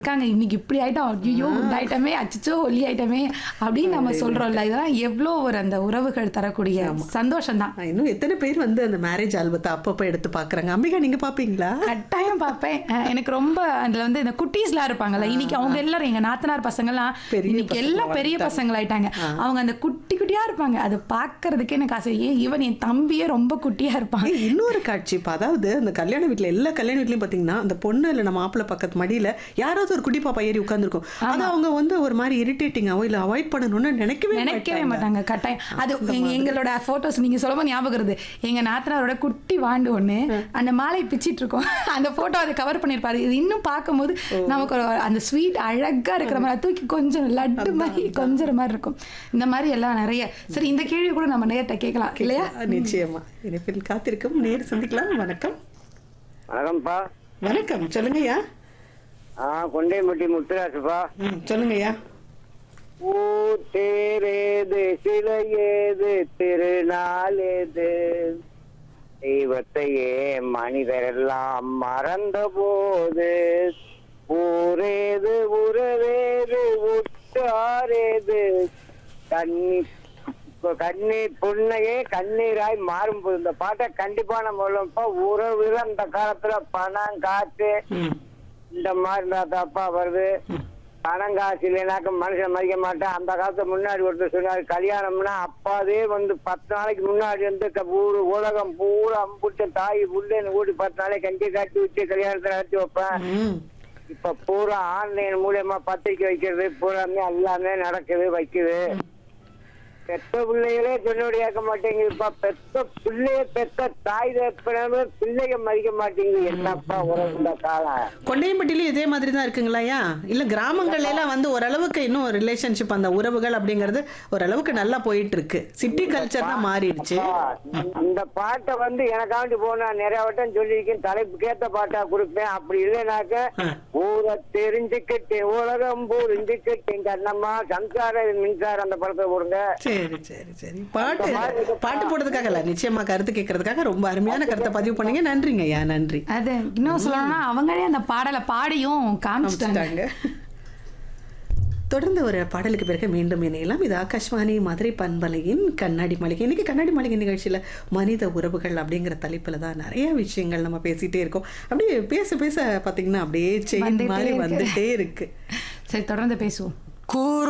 இருக்காங்க இன்னைக்கு இப்படி ஆயிட்டோம் ஐயோ குண்டாயிட்டமே அச்சச்சோ ஒல்லி ஆயிட்டமே அப்படின்னு நம்ம சொல்றோம்ல இதெல்லாம் எவ்வளோ ஒரு அந்த உறவுகள் தரக்கூடிய சந்தோஷம் தான் ஆ, இன்னும் எத்தனை பேர் வந்து அந்த மேரேஜ் ஆல்பத்தை அப்பப்போ எடுத்து பார்க்குறாங்க அம்பிகா நீங்க பார்ப்பீங்களா கட்டாயம் பார்ப்பேன் அஹ் எனக்கு ரொம்ப அதுல வந்து இந்த குட்டீஸ்லாம் இருப்பாங்கல்ல இன்னைக்கு அவங்க எல்லாரும் எங்க நாத்தனார் பசங்கெல்லாம் பெரிய இன்னைக்கு பசங்க எல்லாம் பெரிய வந்துட்டாங்க. பசங்களாயிட்டாங்க அவங்க அந்த குட்டி குட்டியா இருப்பாங்க அதை பார்க்கறதுக்கே எனக்கு ஆசை ஏன் ஈவன் என் தம்பியே ரொம்ப குட்டியா இருப்பான் ஏய், இன்னொரு காட்சி இப்போ அதாவது அந்த கல்யாண வீட்டில் எல்லா கல்யாண வீட்லையும் பார்த்தீங்கன்னா அந்த பொண்ணு இல்லை நம்ம மாப்பிள்ளை பக்கத்து மடியில் யாராவது ஒரு குட்டி பாப்பா ஏறி உட்காந்துருக்கும் அது அவங்க வந்து ஒரு மாதிரி இரிட்டேட்டிங்காவோ இல்லை அவாய்ட் பண்ணணும்னு நினைக்கவே நினைக்கவே மாட்டாங்க. மாட்டாங்க கட்டாயம் அது எங்க- எங்களோட போட்டோஸ் நீங்க சொல்லும்போது ஞாபகம் வருது எங்க நாத்தனாரோட குட்டி வாண்டு ஒண்ணு அந்த மாலை பிச்சிட்டு இருக்கோம் அந்த போட்டோ அதை கவர் பண்ணிருப்பாரு இது இன்னும் பார்க்கும்போது நமக்கு ஒரு அந்த ஸ்வீட் அழகா இருக்கிற மாதிரி அதை தூக்கி கொஞ்சம் லட்டு மாதிரி கொஞ்சம் மாதிரி இருக்கும் இந்த மாதிரி எல்லாம் நிறைய சரி இந்த கேள்வி கூட நம்ம நேர்கிட்ட கேட்கலாம் இல்லையா ஆ, நிச்சயமா இனிப்பில் காத்திருக்கும் நேர் சந்திக்கலாம் வணக்கம் வணக்கம்ப்பா வணக்கம் சொல்லுங்கய்யா ஆ கொண்டையம்பட்டி முத்துராசுப்பா ம் சொல்லுங்கய்யா ஊ தேரேது சிலையேது திருநாள் ஏது தெய்வத்தையே மனிதரெல்லாம் மறந்த போது ஊரேது உறவேது உற்றாரேது கண்ணி கண்ணீர் புண்ணையே கண்ணீராய் மாறும் போது இந்த பாட்டை கண்டிப்பா நம்ம உள்ளப்பா உறவு அந்த காலத்துல பணம் காத்து ம் இந்த மாதிரி இருந்தா தப்பா வருது பணம் காசு இல்லைனாக்க மனுஷன் மதிக்க மாட்டான் அந்த காலத்துக்கு முன்னாடி ஒருத்தர் சொன்னாரு கல்யாணம்னா அப்பாவே வந்து பத்து நாளைக்கு முன்னாடி வந்து க- ஊரு உலகம் பூரா அம்புட்டு தாய் புள்ளேன்னு கூடி பத்து நாளைக்கு கஞ்சி காட்டி வச்சு கல்யாணத்தை நடத்தி வைப்பேன் ம் இப்ப பூரா ஆன்லைன் மூலியமா பத்திரிக்கை வைக்கிறது பூராமே எல்லாமே நடக்குது வைக்குது பெத்த பிள்ளைகளே சொன்னபடி கேட்க மாட்டேங்குதுப்பா பெத்த பிள்ளைய பெத்த தாய் தப்பனவே பிள்ளைய மதிக்க மாட்டேங்குது என்னப்பா உறவு இந்த காலம் கொண்டையம்பட்டிலையும் இதே மாதிரி தான் இருக்குங்களாயா இல்ல கிராமங்கள்ல எல்லாம் வந்து ஓரளவுக்கு இன்னும் ரிலேஷன்ஷிப் அந்த உறவுகள் அப்படிங்கிறது ஓரளவுக்கு நல்லா போயிட்டு இருக்கு சிட்டி கல்ச்சர் தான் மாறிடுச்சு இந்த பாட்டை வந்து எனக்காண்டி போனா நிறைய வட்டம் சொல்லியிருக்கேன் தலைப்புக்கேத்த பாட்டா கொடுப்பேன் அப்படி இல்லைனாக்க ஊரை தெரிஞ்சுக்கிட்டேன் உலகம் புரிஞ்சுக்கிட்டேன் கண்ணம்மா சம்சார மின்சாரம் அந்த படத்தை போடுங்க சரி சரி சரி பாட்டு பாட்டு போடுறதுக்காக இல்ல நிச்சயமா கருத்து கேட்கறதுக்காக ரொம்ப அருமையான கருத்தை பதிவு பண்ணீங்க நன்றிங்க ஐயா நன்றி அது இன்னும் சொல்லணும்னா அவங்களே அந்த பாடலை பாடியும் காமிச்சிட்டாங்க அமைச்சிட்டாங்க. தொடர்ந்து ஒரு பாடலுக்கு பிறகு மீண்டும் இணையலாம் இது ஆகாஷ்வாணி மதுரை பண்பலையின் கண்ணாடி மாளிகை இன்னைக்கு கண்ணாடி மாளிகை நிகழ்ச்சியில மனித உறவுகள் அப்படிங்கிற தலைப்புல தான் நிறைய விஷயங்கள் நம்ம பேசிட்டே இருக்கோம் அப்படியே பேச பேச பாத்தீங்கன்னா அப்படியே செயின் வந்துட்டே மாதிரி இருக்கு. வந்துட்டே இருக்கு சரி தொடர்ந்து பேசுவோம் கூறு